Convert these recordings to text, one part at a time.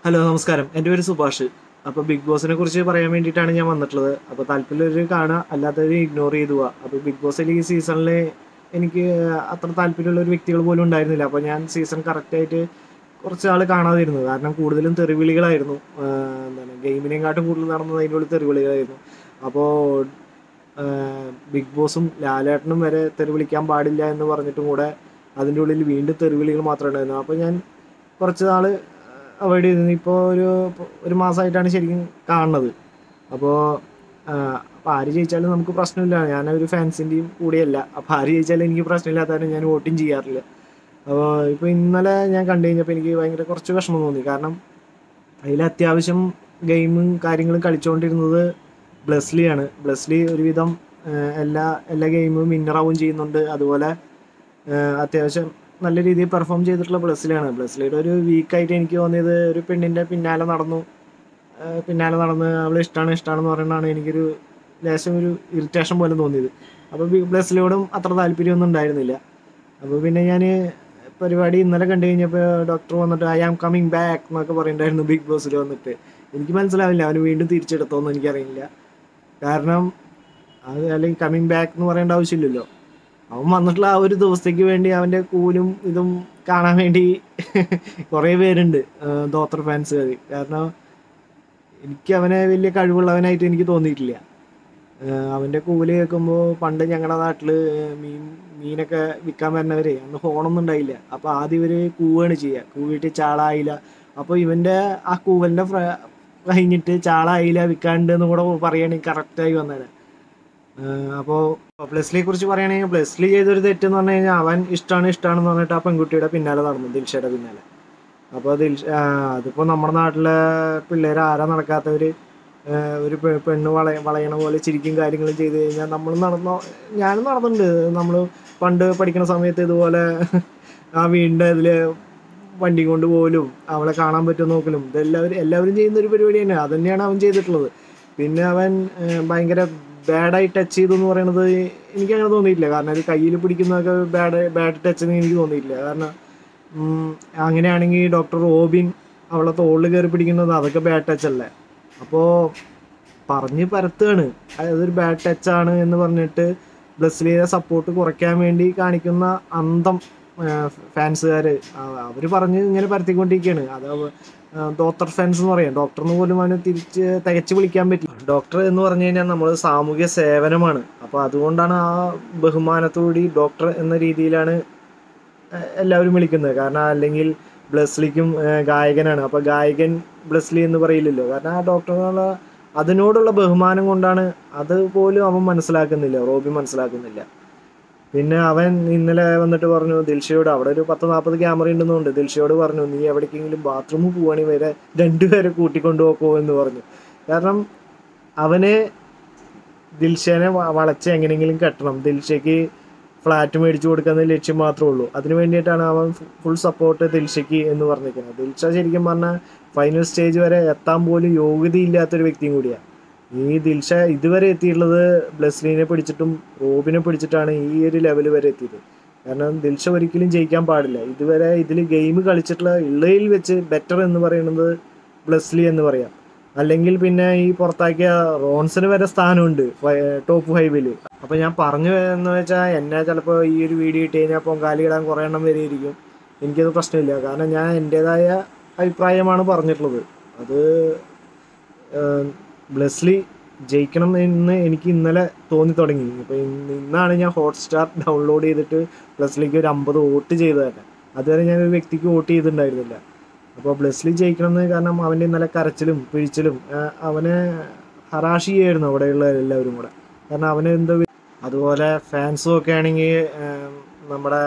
hello നമസ്കാരം എൻ്റെ പേര് സുഭാഷ് അപ്പോൾ ബിഗ് ബോസിനെ കുറിച്ച് പറയാൻ വേണ്ടിയിട്ടാണ് ഞാൻ വന്നിട്ടുള്ളത് അപ്പോൾ താല്പര്യമുള്ളവർ കാണുക അല്ലാത്തവർ ഇഗ്നോർ ചെയ്തു പോവുക അപ്പോൾ ബിഗ് ബോസിൽ ഈ സീസണിൽ എനിക്ക് അത്ര താല്പര്യമുള്ള ഒരു വ്യക്തികൾ പോലും ഉണ്ടായിരുന്നില്ല അപ്പോൾ ഞാൻ സീസൺ കറക്റ്റായിട്ട് കുറച്ച് ആൾ കാണാതിരുന്നു കാരണം കൂടുതലും തെറിവിളികളായിരുന്നു ആഹ് എന്താണ് ഗെയിമിനെക്കാട്ടും കൂടുതൽ നടന്നത് അതിൻ്റെ ഉള്ളിൽ തെറിവിളികളായിരുന്നു അപ്പോൾ ബിഗ് ബോസും ലാലേട്ടനും വരെ തെറിവിളിക്കാൻ പാടില്ല എന്ന് പറഞ്ഞിട്ടും കൂടെ അതിൻ്റെ ഉള്ളിൽ വീണ്ടും തെറിവിളികൾ മാത്രമേ ഉണ്ടായിരുന്നു അപ്പോൾ ഞാൻ കുറച്ച് നാൾ അവോയ്ഡ് ചെയ്തിരുന്നു ഇപ്പോൾ ഒരു ഒരു മാസമായിട്ടാണ് ശരിക്കും കാണുന്നത് അപ്പോൾ അപ്പോൾ ആര് ജയിച്ചാലും നമുക്ക് പ്രശ്നമില്ല ഞാൻ ഒരു ഫാൻസിൻ്റെയും കൂടിയല്ല അപ്പോൾ ആര് ജയിച്ചാലും എനിക്ക് പ്രശ്നമില്ലാത്തതാണ് ഞാൻ വോട്ടിങ് ചെയ്യാറില്ല അപ്പോൾ ഇപ്പോൾ ഇന്നലെ ഞാൻ കണ്ടു കഴിഞ്ഞപ്പോൾ എനിക്ക് ഭയങ്കര കുറച്ച് വിഷമം തോന്നി കാരണം അതിൽ അത്യാവശ്യം ഗെയിമും കാര്യങ്ങളും കളിച്ചുകൊണ്ടിരുന്നത് ബ്ലസ്ലിയാണ് ബ്ലസ്ലി ഒരുവിധം ആഹ് എല്ലാ എല്ലാ ഗെയിമും വിന്നറാവും ചെയ്യുന്നുണ്ട് അതുപോലെ ആഹ് അത്യാവശ്യം നല്ല രീതിയിൽ പെർഫോം ചെയ്തിട്ടുള്ള ബ്ലസ്ലിയാണ് ബ്ലസ്ലിയുടെ ഒരു വീക്കായിട്ട് എനിക്ക് തോന്നിയത് ഒരു പെണ്ണിൻ്റെ പിന്നാലെ നടന്നു ആഹ് പിന്നാലെ നടന്ന് അവളെ ഇഷ്ടമാണ് ഇഷ്ടമാണെന്ന് പറയുന്നതാണ് എനിക്കൊരു ലേശം ഒരു ഇറിറ്റേഷൻ പോലെ തോന്നിയത് അപ്പോൾ ബ്ലസ്ലിയോടും അത്ര താല്പര്യമൊന്നും ഉണ്ടായിരുന്നില്ല അപ്പോൾ പിന്നെ ഞാൻ പരിപാടി ഇന്നലെ കണ്ടു കഴിഞ്ഞപ്പോൾ ഡോക്ടർ വന്നിട്ട് ഐ ആം കമ്മിങ് ബാക്ക് എന്നൊക്കെ പറയുന്നുണ്ടായിരുന്നു ബിഗ് ബോസിൽ വന്നിട്ട് എനിക്ക് മനസ്സിലാവില്ല അവന് വീണ്ടും തിരിച്ചെടുത്തോന്ന് എനിക്കറിയില്ല കാരണം അത് അല്ലെങ്കിൽ കമ്മിങ് ബാക്ക് എന്ന് പറയേണ്ട ആവശ്യമില്ലല്ലോ അവൻ വന്നിട്ടുള്ള ആ ഒരു ദിവസത്തേക്ക് വേണ്ടി അവൻ്റെ കൂലും ഇതും കാണാൻ വേണ്ടി കുറേ പേരുണ്ട് ദോത്തർ ഫാൻസുകാർ കാരണം എനിക്ക് അവനെ വലിയ കഴിവുള്ളവനായിട്ട് എനിക്ക് തോന്നിയിട്ടില്ല ആഹ് അവൻ്റെ കൂല് കേൾക്കുമ്പോൾ പണ്ട് ഞങ്ങളുടെ നാട്ടിൽ മീൻ മീനൊക്കെ വിൽക്കാൻ വരുന്നവരെ അന്ന് ഫോണൊന്നും ഉണ്ടായില്ല അപ്പോൾ ആദ്യം ഇവർ കൂവാണ് ചെയ്യുക കൂവിട്ട് ചാളായില്ല അപ്പോൾ ഇവൻ്റെ ആ കൂവലിൻ്റെ ഫ്ര കഴിഞ്ഞിട്ട് ചാളായില്ല വിൽക്കാണ്ട് എന്ന് കൂടെ പറയുകയാണെങ്കിൽ കറക്റ്റായി വന്നേനെ അപ്പോൾ പ്ലസ്ലിയെ കുറിച്ച് പറയുകയാണെങ്കിൽ പ്ലസ്ലി ചെയ്തൊരു തെറ്റെന്ന് പറഞ്ഞു കഴിഞ്ഞാൽ അവൻ ഇഷ്ടമാണ് ഇഷ്ടമാണെന്ന് പറഞ്ഞിട്ട് ആ പെൺകുട്ടിയുടെ പിന്നാലെ നടന്നു ദിൽഷയുടെ പിന്നാലെ അപ്പോൾ ദിൽഷ ആ, അതിപ്പോൾ നമ്മുടെ നാട്ടിലെ പിള്ളേർ ആരാ നടക്കാത്തവർ ഒരു പെ- പെണ്ണ് വളയ വളയണ പോലെ ചിരിക്കും കാര്യങ്ങളും ചെയ്ത് കഴിഞ്ഞാൽ നമ്മൾ നടന്നോ ഞാനും നടന്നിട്ടുണ്ട് നമ്മൾ പണ്ട് പഠിക്കുന്ന സമയത്ത് ഇതുപോലെ ആ വീടിൻ്റെ ഇതിൽ വണ്ടി കൊണ്ട് പോകലും അവളെ കാണാൻ പറ്റുമോ നോക്കലും ഇതെല്ലാവരും എല്ലാവരും ചെയ്യുന്ന ഒരു പരിപാടി തന്നെ അത് തന്നെയാണ് അവൻ ചെയ്തിട്ടുള്ളത് പിന്നെ അവൻ ഏഹ്, ഭയങ്കര ബാഡായി ടച്ച് ചെയ്തു എന്ന് പറയുന്നത് എനിക്ക് അങ്ങനെ തോന്നിയിട്ടില്ല കാരണം ഒരു കയ്യിൽ പിടിക്കുന്നതൊക്കെ ബാഡ് ബാഡ് ടച്ച് എന്ന് എനിക്ക് തോന്നിയിട്ടില്ല കാരണം ഉം, അങ്ങനെയാണെങ്കിൽ ഡോക്ടർ റോബിൻ അവളെ തോളിൽ കയറി പിടിക്കുന്നത് അതൊക്കെ ബാഡ് ടച്ച് അല്ലേ അപ്പോൾ പറഞ്ഞ് പരത്തുകയാണ് അതൊരു ബാഡ് ടച്ച് ആണ് എന്ന് പറഞ്ഞിട്ട് ബ്ലസ്ലിയുടെ സപ്പോർട്ട് കുറയ്ക്കാൻ വേണ്ടി കാണിക്കുന്ന അന്തം ഫാൻസുകാർ അവർ പറഞ്ഞ് ഇങ്ങനെ പരത്തിക്കൊണ്ടിരിക്കുകയാണ് അത് അവ- ആ, ഡോക്ടർ ഫാൻസ് എന്ന് പറയാം ഡോക്ടറിന് പോലും അവന് തിരിച്ച് തികച്ച് വിളിക്കാൻ പറ്റില്ല ഡോക്ടർ എന്ന് പറഞ്ഞു കഴിഞ്ഞാൽ നമ്മൾ സാമൂഹ്യ സേവനമാണ് അപ്പോൾ അതുകൊണ്ടാണ് ആ ബഹുമാനത്തോടി ഡോക്ടർ എന്ന രീതിയിലാണ് എ- എല്ലാവരും വിളിക്കുന്നത് കാരണം അല്ലെങ്കിൽ ബ്ലസ്ലിക്കും ഏഹ്, ഗായകനാണ് അപ്പോൾ ഗായകൻ ബ്ലസ്ലി എന്ന് പറയില്ലല്ലോ കാരണം ആ ഡോക്ടറിനുള്ള അതിനോടുള്ള ബഹുമാനം കൊണ്ടാണ് അതുപോലും അവൻ മനസ്സിലാക്കുന്നില്ല റോബി മനസ്സിലാക്കുന്നില്ല പിന്നെ അവൻ ഇന്നലെ വന്നിട്ട് പറഞ്ഞു ദിൽഷയോട് അവിടെ ഒരു പത്ത് നാൽപ്പത് ക്യാമറ ഉണ്ടെന്നുണ്ട് ദിൽഷയോട് പറഞ്ഞു നീ എവിടേക്കെങ്കിലും ബാത്റൂമിൽ പോവാണെങ്കിൽ വരെ രണ്ടുപേരെ കൂട്ടിക്കൊണ്ടു പോക്കോ എന്ന് പറഞ്ഞു കാരണം അവനെ ദിൽഷേനെ വ- വളച്ച് എങ്ങനെയെങ്കിലും കെട്ടണം ദിൽഷയ്ക്ക് ഫ്ലാറ്റ് മേടിച്ചു കൊടുക്കുന്ന ലക്ഷ്യം മാത്രമേ ഉള്ളൂ അതിന് വേണ്ടിയിട്ടാണ് അവൻ ഫുൾ സപ്പോർട്ട് ദിൽഷയ്ക്ക് എന്ന് പറഞ്ഞിരിക്കുന്നത് ദിൽഷ ശരിക്കും പറഞ്ഞാൽ ഫൈനൽ സ്റ്റേജ് വരെ എത്താൻ പോലും യോഗ്യതയില്ലാത്തൊരു വ്യക്തിയും കൂടിയാണ് ഈ ദിൽഷ ഇതുവരെ എത്തിയിട്ടുള്ളത് ബ്ലസ്ലീനെ പിടിച്ചിട്ടും റോബിനെ പിടിച്ചിട്ടാണ് ഈ ഒരു ലെവൽ വരെ എത്തിയത് കാരണം ദിൽഷ ഒരിക്കലും ജയിക്കാൻ പാടില്ല ഇതുവരെ ഇതിൽ ഗെയിം കളിച്ചിട്ടുള്ള ഉള്ളതിൽ വെച്ച് ബെറ്റർ എന്ന് പറയുന്നത് ബ്ലസ്ലി എന്ന് പറയാം അല്ലെങ്കിൽ പിന്നെ ഈ പുറത്താക്കിയ റോൺസിന് വരെ സ്ഥാനമുണ്ട് ടോപ്പ് ഫൈവില് അപ്പോൾ ഞാൻ പറഞ്ഞു എന്ന് വെച്ചാൽ എന്നെ ചിലപ്പോൾ ഈ ഒരു വീഡിയോ ഇട്ട് കഴിഞ്ഞാൽ പൊങ്കാലി ഇടാൻ കുറേ എണ്ണം വരെയിരിക്കും എനിക്കത് പ്രശ്നമില്ല കാരണം ഞാൻ എൻ്റേതായ അഭിപ്രായമാണ് പറഞ്ഞിട്ടുള്ളത് അത് ഏഹ്, ബ്ലെസ്ലി ജയിക്കണം എന്ന് എനിക്ക് ഇന്നലെ തോന്നി തുടങ്ങി ഇപ്പോൾ ഇന്നാണ് ഞാൻ ഹോട്ട്സ്റ്റാർ ഡൗൺലോഡ് ചെയ്തിട്ട് ബ്ലെസ്ലിക്ക് ഒരു അമ്പത് വോട്ട് ചെയ്ത് തന്നെ അതുവരെ ഞാൻ ഒരു വ്യക്തിക്ക് വോട്ട് ചെയ്തിട്ടുണ്ടായിരുന്നില്ല അപ്പോൾ ബ്ലെസ്ലി ജയിക്കണം എന്ന് കാരണം അവൻ്റെ ഇന്നലെ കരച്ചിലും പിഴിച്ചിലും ആ, അവനെ ഹറാഷ് ചെയ്യായിരുന്നു അവിടെയുള്ള എല്ലാവരും കൂടെ കാരണം അവന് എന്തോ വി- അതുപോലെ ഫാൻസും ഒക്കെ ആണെങ്കിൽ നമ്മുടെ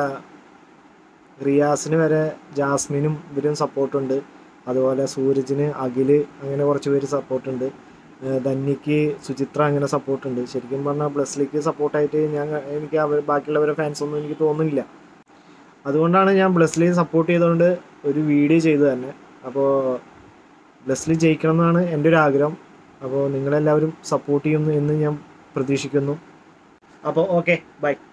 റിയാസിന് വരെ ജാസ്മിനും ഇവരും സപ്പോർട്ടുണ്ട് അതുപോലെ സൂരജിന് അഖില് അങ്ങനെ കുറച്ച് പേര് സപ്പോർട്ടുണ്ട് ധന്യക്ക് സുചിത്ര അങ്ങനെ സപ്പോർട്ടുണ്ട് ശരിക്കും പറഞ്ഞാൽ ബ്ലസ്ലിക്ക് സപ്പോർട്ടായിട്ട് ഞാൻ എനിക്ക് അവർ ബാക്കിയുള്ളവരെ ഫാൻസ് ഒന്നും എനിക്ക് തോന്നുന്നില്ല അതുകൊണ്ടാണ് ഞാൻ ബ്ലസ്ലി സപ്പോർട്ട് ചെയ്തുകൊണ്ട് ഒരു വീഡിയോ ചെയ്തു തന്നെ അപ്പോൾ ബ്ലസ്ലി ജയിക്കണം എന്നാണ് എൻ്റെ ഒരു ആഗ്രഹം അപ്പോൾ നിങ്ങളെല്ലാവരും സപ്പോർട്ട് ചെയ്യുന്നു എന്ന് ഞാൻ പ്രതീക്ഷിക്കുന്നു അപ്പോൾ ഓക്കെ ബൈ